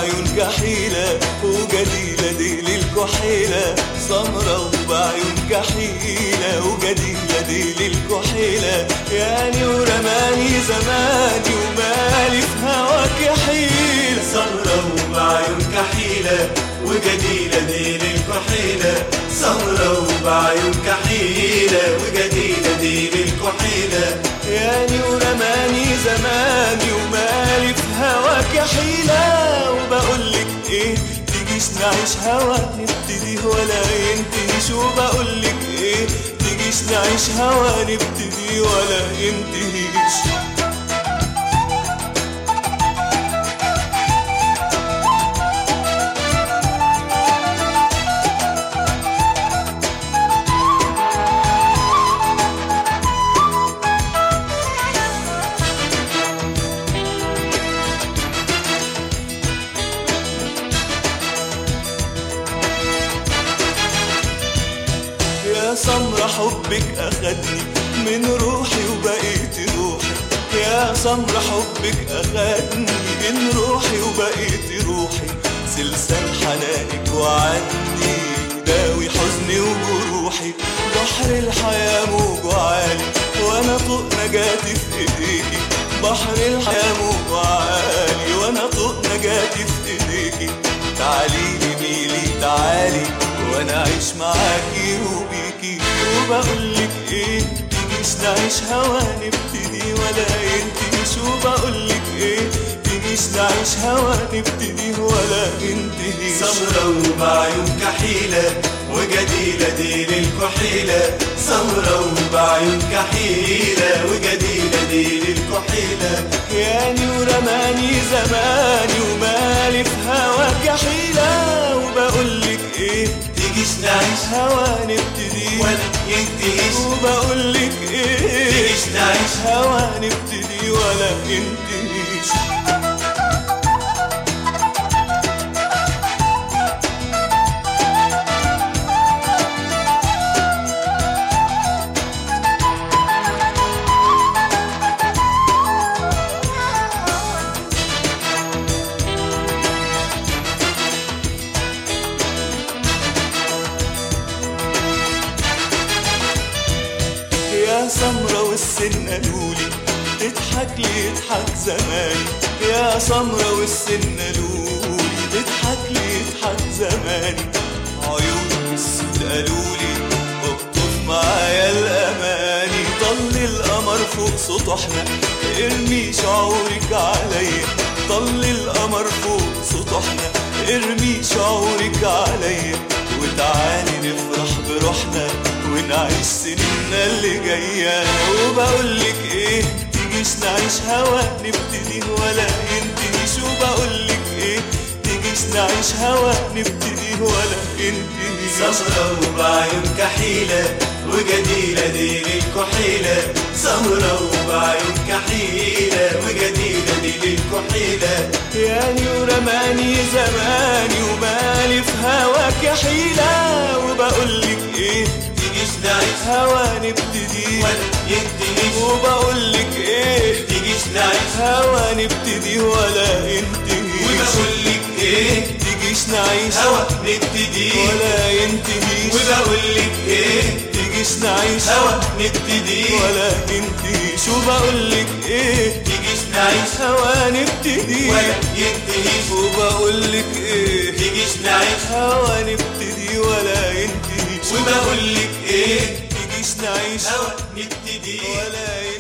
وبعيون كحيلة وجديلة دي للكحيلة سمرة وبعيون كحيلة وجديلة دي للكحيلة يعني ورماني زماني ومالي في هواك حيلة سمرة وبعيون كحيلة وجديلة دي للكحيلة سمرة وبعيون كحيلة وجديلة دي للكحيلة يعني ورماني زماني ومالي في هواك حيلة وبقولك ايه تجيش نعيش هوا نبتدي ولا ينتهيش وبقولك ايه تجيش نعيش هوا نبتدي ولا ينتهيش يا سمرة حبك أخدني من روحي وبقيت روحي يا سمرة حبك أخدني من روحي وبقيت روحي سلسال حنانك وعني داوي حزني وجروحي بحر الحياة موج عالي وأنا طوق نجاتي في إيديكي بحر الحياة موج عالي وأنا طوق نجاتي في إيديكي تعالي لي ميلي تعالي وانا اعيش معاكي وبيكي وبقولك ايه تجيش نعيش هوا نبتدي ولا ينتهيش وبقولك ايه تجيش نعيش هوا نبتدي ولا ينتهيش سمرة وبعيون كحيلة وجديلة دي للكحيلة سمرة وبعيون كحيلة وجديلة دي للكحيلة يعني ورماني زماني ومالي في هواك حيلة وبقولك ايه تجيش نعيش هوا نبتدي ولا ينتهيش وبقولك ايه تجيش نعيش هوا نبتدي ولا ينتهيش يا سمرة والسن قالولي تضحك لي يضحك زماني يا سمرة والسن قالولي تضحك لي يضحك زماني عيونك السود قالولي اقطف معايا الاماني طل القمر فوق سطحنا ارمي شعورك عليا طل القمر فوق سطحنا ارمي شعورك عليا وتعالي نفرح بروحنا ونعيش سنيننا اللي جاية وبقولك ايه تجيش نعيش هوا نبتدي ولا ينتهيش وبقولك ايه تجيش نعيش هوا نبتدي ولا ينتهيش سمرة وبعيون كحيلة وجديلة دي للكحيلة سمرة وبعيون كحيلة وجديلة دي للكحيلة يعني ورماني زماني ومالي في هواك حيلة وبقولك ايه تجيش نعيش هوا نبتدي ولا ينتهيش وبقولك ايه تجيش نعيش هوا نبتدي ولا ينتهيش وبقولك ايه تجيش نعيش هوا نبتدي ولا ينتهيش وبقولك ايه تجيش نعيش هوا نبتدي ولا ينتهيش وبقولك ايه تجيش نعيش هوا نبتدي ولا ينتهيش وبقولك ايه تجيش نعيش هوا نبتدي ولا ينتهيش وبقولك ايه تجيش نعيش هوا نبتدي ولا